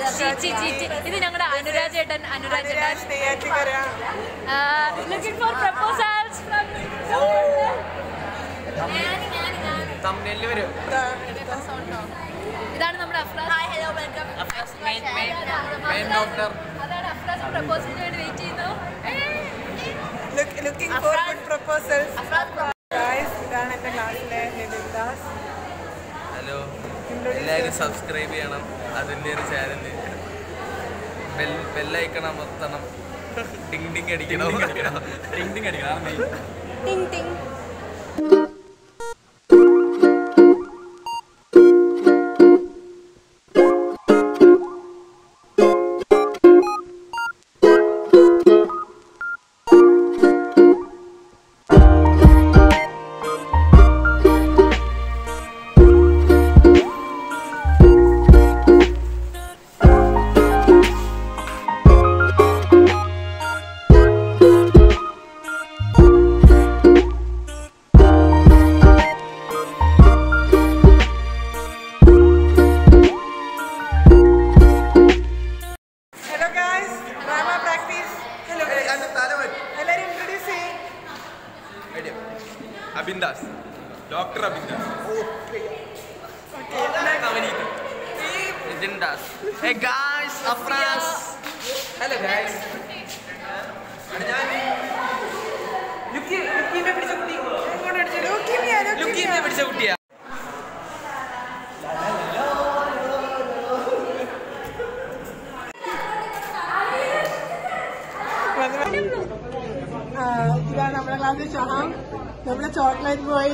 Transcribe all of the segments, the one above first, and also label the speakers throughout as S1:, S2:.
S1: ചീച്ചി ചീച്ചി ഇത് ഞങ്ങളുടെ അനുരാജ് ഏട്ടൻ അനുരാജ് ഏട്ടൻ
S2: Anuraj Neyyattinkara
S1: looking for proposals
S3: തമ്മില് വരും
S1: ഇതാണ് നമ്മുടെ Afras hi hello welcome
S3: main doctor
S1: അതാണ് അഫ്രാസ് പ്രപ്പോസലിന് വേണ്ടി വെയിറ്റ് ചെയ്യുന്നു
S2: looking for good proposals guys ഇതാണ് എൻ്റെ ക്ലാസ്സിലെ നിതിൻദാസ്
S3: ഹലോ എല്ലാവരും സബ്സ്ക്രൈബ് ചെയ്യണം അതിൻ്റെ ഒരു ചാനൽ ബെൽ ബെല്ലൈക്കണം അമർത്തണം ടിങ് ടിങ് അടിക്കണം ടിങ് ടിങ് അടിക്കണം
S1: ടിങ് ടിങ്
S2: hello guys drama practice hello എല്ലാവരും ഇൻട്രൊഡ്യൂസ് ചെയ്യും
S3: Abindas doctor Abindas Nithindas hey guys Afras hello guys
S2: leukaemia
S3: leukaemia പിടിച്ച കുട്ടിയാ
S2: ആ, ഇതാണ് നമ്മുടെ ക്ലാസ്സിൽ ഷഹാം നമ്മുടെ ചോക്ലേറ്റ് ബോയ്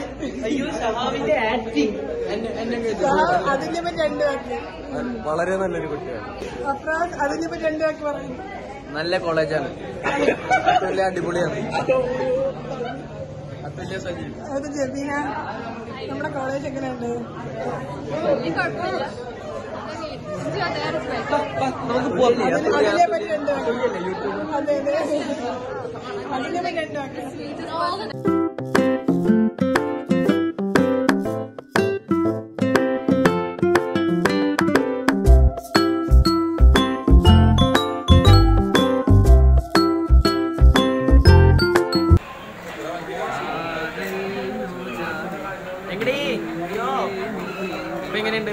S2: ഷഹാം അതിന്റെ പറ്റി രണ്ട് വാക്ക്
S3: വളരെ നല്ലൊരു കുട്ടിയാണ്
S2: അഫ്രാസ് അതിന്റെ പറ്റി രണ്ട് വാക്ക് പറഞ്ഞു
S3: നല്ല കോളേജാണ് അതുല്യ അടിപൊളിയാണ് അതുല്യ സജീവ്
S2: അത് ജബീന നമ്മുടെ കോളേജ് എങ്ങനെയുണ്ട്
S3: നമുക്ക് പോവാം
S2: അതിനെ അതിനെ പറ്റി രണ്ട് വാക്ക് അതെ അതെ അതിനെ പറ്റി രണ്ട് വാക്ക്
S3: എങ്ങടേ അയ്യോ ഇപ്പൊ എങ്ങനെയുണ്ട്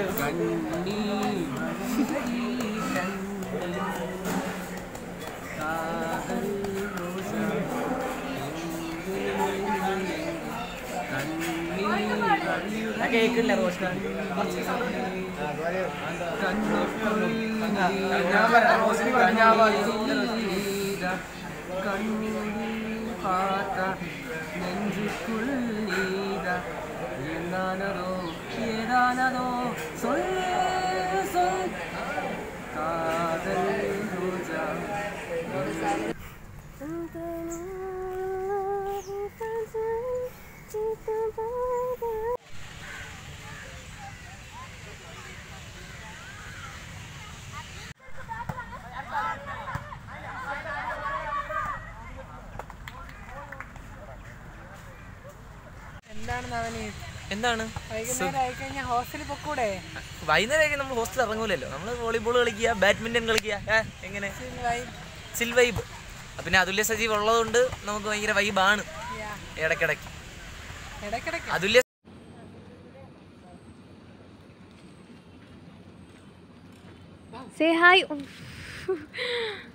S3: കേക്കില്ല റോസ്റ്റ് ഞാൻ പറയാം റോസ്റ്റിന് ഞാൻ
S4: ஏதானதோ ஏதானதோ சொல்லு சொல் காதல் ரோஜா
S2: എന്താണ് അവന്
S3: എന്താണ്
S2: വൈകുന്നേരം ആയി കഴിഞ്ഞാൽ ഹോസ്റ്റലിൽ പൊക്കൂടെ
S3: വൈകുന്നേരം നമ്മൾ ഹോസ്റ്റലിൽ ഇറങ്ങൂലല്ലോ നമ്മൾ വോളിബോൾ കളിക്കുക ബാഡ്മിന്റൺ കളിക്കുക ഏ, എങ്ങനെ ചിൽ വൈബ് പിന്നെ അതുല്യ സജീവ് ഉള്ളതുകൊണ്ട് നമുക്ക് ഭയങ്കര വൈബാണ് ഇടയ്ക്കിടയ്ക്ക്
S2: ഇടയ്ക്കിടയ്ക്ക്
S3: അതുല്യ
S1: Say hi.